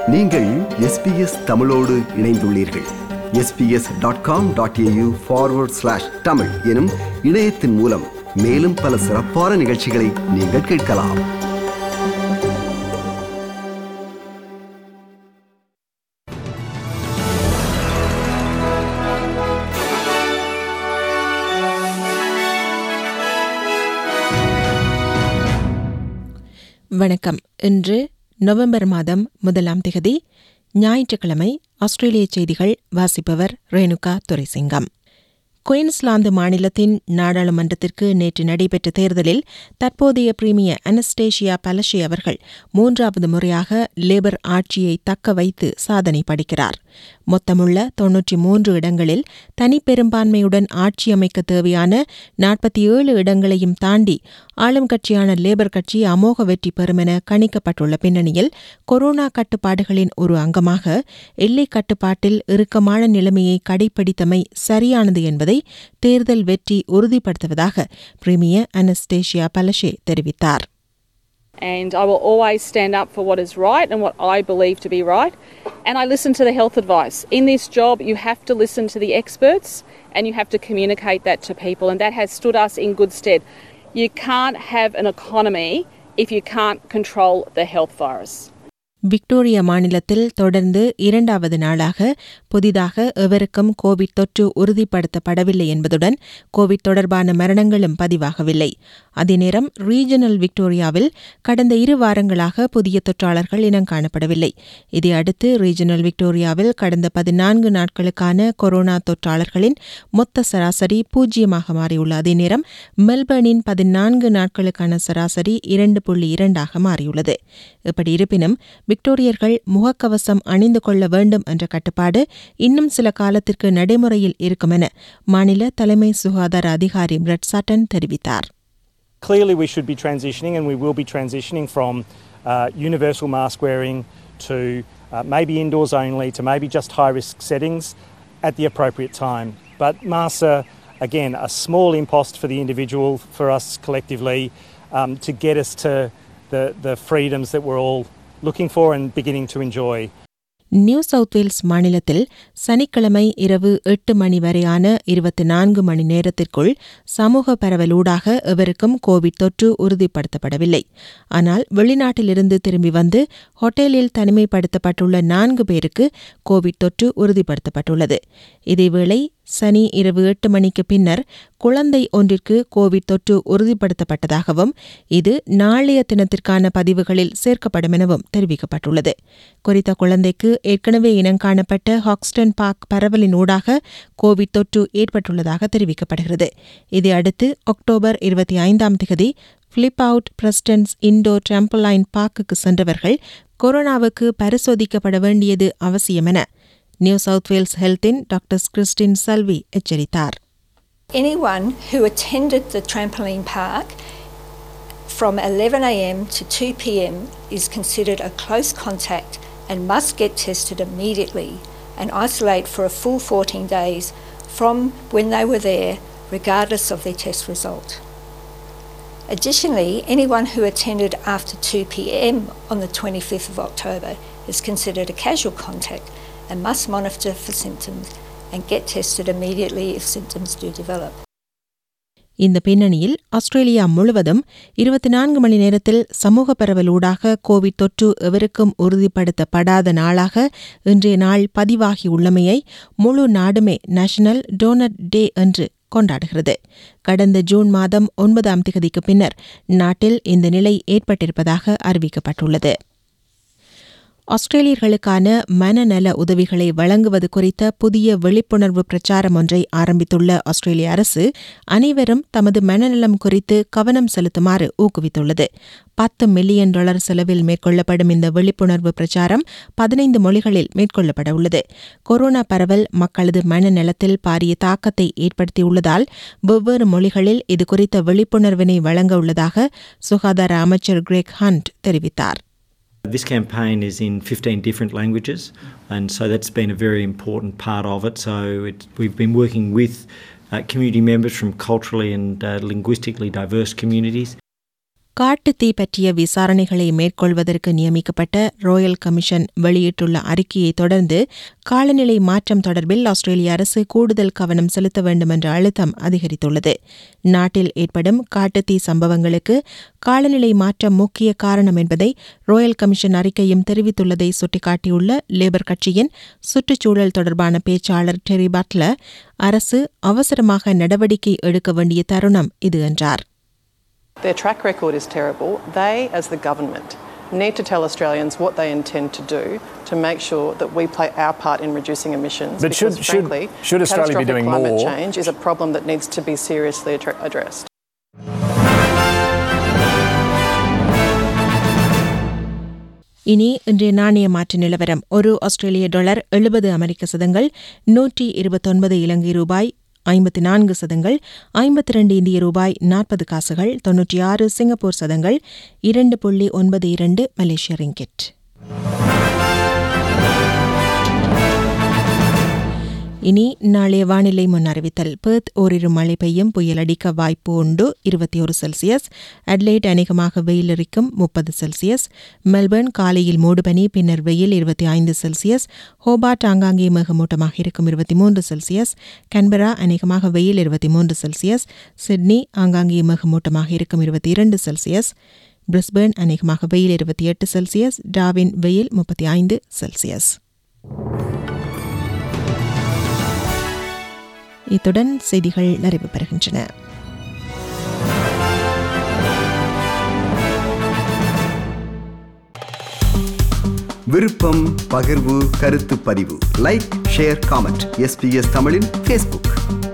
நீங்கள் எஸ்பிஎஸ் தமிழோடு இணைந்துள்ளீர்கள் SBS dot com dot AU forward slash Tamil எனும் இணையத்தின் மூலம் மேலும் பல சிறப்பான நிகழ்ச்சிகளை நீங்கள் கேட்கலாம் வணக்கம் இன்று நவம்பர் மாதம் முதலாம் திகதி ஞாயிற்றுக்கிழமை ஆஸ்திரேலிய செய்திகள் வாசிப்பவர் ரேணுகா துரைசிங்கம் குயின்ஸ்லாந்து மாநிலத்தின் நாடாளுமன்றத்திற்கு நேற்று நடைபெற்ற தேர்தலில் தற்போதைய பிரீமியர் அனஸ்டேஷியா பலஷே அவர்கள் மூன்றாவது முறையாக லேபர் ஆட்சியை தக்க வைத்து சாதனை படைக்கிறார் மொத்தமுள்ள தொன்னூற்றி மூன்று இடங்களில் தனிப்பெரும்பான்மையுடன் ஆட்சி அமைக்க தேவையான நாற்பத்தி ஏழு இடங்களையும் தாண்டி ஆளும் கட்சியான லேபர் கட்சி அமோக வெற்றி பெறும் என கணிக்கப்பட்டுள்ள பின்னணியில் கொரோனா கட்டுப்பாடுகளின் ஒரு அங்கமாக எல்லை கட்டுப்பாட்டில் இறுக்கமான நிலைமையை கடைபிடித்தமை சரியானது என்பதை தேர்தல் வெற்றி உறுதிப்படுத்துவதாக பிரீமியர் அனஸ்டேஷியா பலஷே தெரிவித்தார் and I will always stand up for what is right and what I believe to be right. And I listen to the health advice. In this job, you have to listen to the experts and you have to communicate that to people, and that has stood us in good stead. You can't have an economy if you can't control the health virus. Victoria மாநிலத்தில் தொடர்ந்து இரண்டாவது நாளாக புதிதாக எவருக்கும் Covid தொற்று உறுதிப்படுத்தப்படவில்லை என்பதுடன் Covid தொடர்பான மரணங்களும் பதிவாகவில்லை அதே நேரம் ரீஜனல் விக்டோரியாவில் கடந்த இரு வாரங்களாக புதிய தொற்றாளர்கள் இனம் காணப்படவில்லை இதையடுத்து ரீஜனல் விக்டோரியாவில் கடந்த பதினான்கு நாட்களுக்கான கொரோனா தொற்றாளர்களின் மொத்த சராசரி பூஜ்ஜியமாக மாறியுள்ள அதே நேரம் மெல்பர்னின் பதினான்கு நாட்களுக்கான சராசரி இரண்டு புள்ளி இரண்டாக மாறியுள்ளது இப்படி இருப்பினும் விக்டோரியர்கள் முகக்கவசம் அணிந்து கொள்ள வேண்டும் என்ற கட்டுப்பாடு இன்னும் சில காலத்திற்கு நடைமுறையில் இருக்கும் என மாநில தலைமை சுகாதார அதிகாரி பிரெட் சட்டன் தெரிவித்தார் Clearly, we should be transitioning, and we will be transitioning from uh, universal mask wearing to uh, maybe indoors only to maybe just high risk settings at the appropriate time. But masks are, again, a small impost for the individual, for us collectively, um, to get us to the, the freedoms that we're all looking for and beginning to enjoy. New South Wales மாநிலத்தில் சனிக்கிழமை இரவு எட்டு மணி வரையான இருபத்தி நான்கு மணி நேரத்திற்குள் சமூக பரவலூடாக எவருக்கும் கோவிட் தொற்று உறுதிப்படுத்தப்படவில்லை ஆனால் வெளிநாட்டிலிருந்து திரும்பி வந்து ஹோட்டலில் தனிமைப்படுத்தப்பட்டுள்ள நான்கு பேருக்கு கோவிட் தொற்று உறுதிப்படுத்தப்பட்டுள்ளது இதேவேளை சனி இரவு எட்டு மணிக்கு பின்னர் குழந்தை ஒன்றிற்கு கோவிட் தொற்று உறுதிப்படுத்தப்பட்டதாகவும் இது நாளைய தினத்திற்கான பதிவுகளில் சேர்க்கப்படும் எனவும் தெரிவிக்கப்பட்டுள்ளது குறித்த குழந்தைக்கு ஏற்கனவே இனங்காணப்பட்ட ஹாக்ஸ்டன் பார்க் பரவலின் ஊடாக கோவிட் தொற்று ஏற்பட்டுள்ளதாக தெரிவிக்கப்படுகிறது இதையடுத்து அக்டோபர் இருபத்தி ஐந்தாம் தேதி flip out Prestons indoor trampoline பார்க்குக்கு சென்றவர்கள் கொரோனாவுக்கு பரிசோதிக்கப்பட வேண்டியது அவசியம் என நியூ சவுத் வேல்ஸ் ஹெல்த்தின் டாக்டர் கிறிஸ்டின் சல்வி எச்சரித்தார் Anyone who attended the trampoline park from 11am to 2pm is considered a close contact and must get tested immediately and isolate for a full 14 days from when they were there, regardless of their test result. Additionally, anyone who attended after 2pm on the 25th of October is considered a casual contact and must monitor for symptoms and get tested immediately if symptoms do develop. இந்த பின்னணியில் Australia முழுவதும் இருபத்தி நான்கு மணி நேரத்தில் சமூக பரவலூடாக Covid தொற்று எவருக்கும் உறுதிப்படுத்தப்படாத நாளாக இன்றைய நாள் பதிவாகியுள்ளமையை முழு நாடுமே நேஷனல் டோனட் டே என்று கொண்டாடுகிறது கடந்த ஜூன் மாதம் ஒன்பதாம் திகதிக்கு பின்னர் நாட்டில் இந்த நிலை ஏற்பட்டிருப்பதாக அறிவிக்கப்பட்டுள்ளது ஆஸ்திரேலியர்களுக்கான மனநல உதவிகளை வழங்குவது குறித்த புதிய விழிப்புணர்வு பிரச்சாரம் ஒன்றை ஆரம்பித்துள்ள ஆஸ்திரேலிய அரசு அனைவரும் தமது மனநலம் குறித்து கவனம் செலுத்துமாறு ஊக்குவித்துள்ளது பத்து மில்லியன் டாலர் செலவில் மேற்கொள்ளப்படும் இந்த விழிப்புணர்வு பிரச்சாரம் பதினைந்து மொழிகளில் மேற்கொள்ளப்பட உள்ளது கொரோனா பரவல் மக்களது மனநலத்தில் பாரிய தாக்கத்தை ஏற்படுத்தியுள்ளதால் வெவ்வேறு மொழிகளில் இதுகுறித்த விழிப்புணர்வினை வழங்க உள்ளதாக சுகாதார அமைச்சர் கிரேக் ஹண்ட் தெரிவித்தார் This campaign is in 15 different languages, and so that's been a very important part of it. So it, we've been working with uh, community members from culturally and uh, linguistically diverse communities. காட்டு தீ பற்றிய விசாரணைகளை மேற்கொள்வதற்கு நியமிக்கப்பட்ட Royal commission வெளியிட்டுள்ள அறிக்கையை தொடர்ந்து காலநிலை மாற்றம் தொடர்பில் ஆஸ்திரேலிய அரசு கூடுதல் கவனம் செலுத்த வேண்டும் என்ற அழுத்தம் அதிகரித்துள்ளது நாட்டில் ஏற்படும் காட்டுத்தீ சம்பவங்களுக்கு காலநிலை மாற்றம் முக்கிய காரணம் என்பதை ராயல் கமிஷன் அறிக்கையும் தெரிவித்துள்ளதை சுட்டிக்காட்டியுள்ள லேபர் கட்சியின் சுற்றுச்சூழல் தொடர்பான பேச்சாளர் டெரி பட்லர் அரசு அவசரமாக நடவடிக்கை எடுக்க வேண்டிய தருணம் இது என்றார் Their track record is terrible. They, as the government, need to tell Australians what they intend to do to make sure that we play our part in reducing emissions. But because, should- should- frankly, should Australia be catastrophic doing climate more? change is a problem that needs to be seriously addre- addressed. இனி இன்றைய நாணய மாற்று நிலவரம் ஒரு ஆஸ்திரேலிய dollar எழுபது அமெரிக்க சதங்கள் நூற்றி இருபத்தொன்பது இலங்கை ரூபாய் ஐம்பத்தி நான்கு சதங்கள் ஐம்பத்தி ரெண்டு இந்திய ரூபாய் நாற்பது காசுகள் தொன்னூற்றி ஆறு சிங்கப்பூர் சதங்கள் இரண்டு புள்ளி ஒன்பது இரண்டு மலேசிய ரிங்கெட் இனி நாளைய வானிலை முன் அறிவித்தல் பெர்த் ஓரிரு மழை பெய்யும் புயல் அடிக்க வாய்ப்பு உண்டு இருபத்தி ஒரு செல்சியஸ் அட்லைட் அநேகமாக வெயில் இருக்கும் முப்பது செல்சியஸ் மெல்பர்ன் காலையில் மூடுபனி பின்னர் வெயில் இருபத்தி ஐந்து செல்சியஸ் ஹோபார்ட் ஆங்காங்கே மேகமூட்டமாக இருக்கும் இருபத்தி மூன்று செல்சியஸ் கன்பரா அநேகமாக வெயில் இருபத்தி மூன்று செல்சியஸ் சிட்னி ஆங்காங்கே மேகமூட்டமாக இருக்கும் இருபத்தி இரண்டு செல்சியஸ் பிரிஸ்பேர்ன் அநேகமாக வெயில் இருபத்தி எட்டு செல்சியஸ் டாவின் வெயில் முப்பத்தி ஐந்து செல்சியஸ் இத்துடன் செய்திகள் நிறைவு பெறுகின்றன விருப்பம் பகிர்வு கருத்து பதிவு லைக் ஷேர் காமெண்ட் எஸ்பிஎஸ் தமிழின் ஃபேஸ்புக்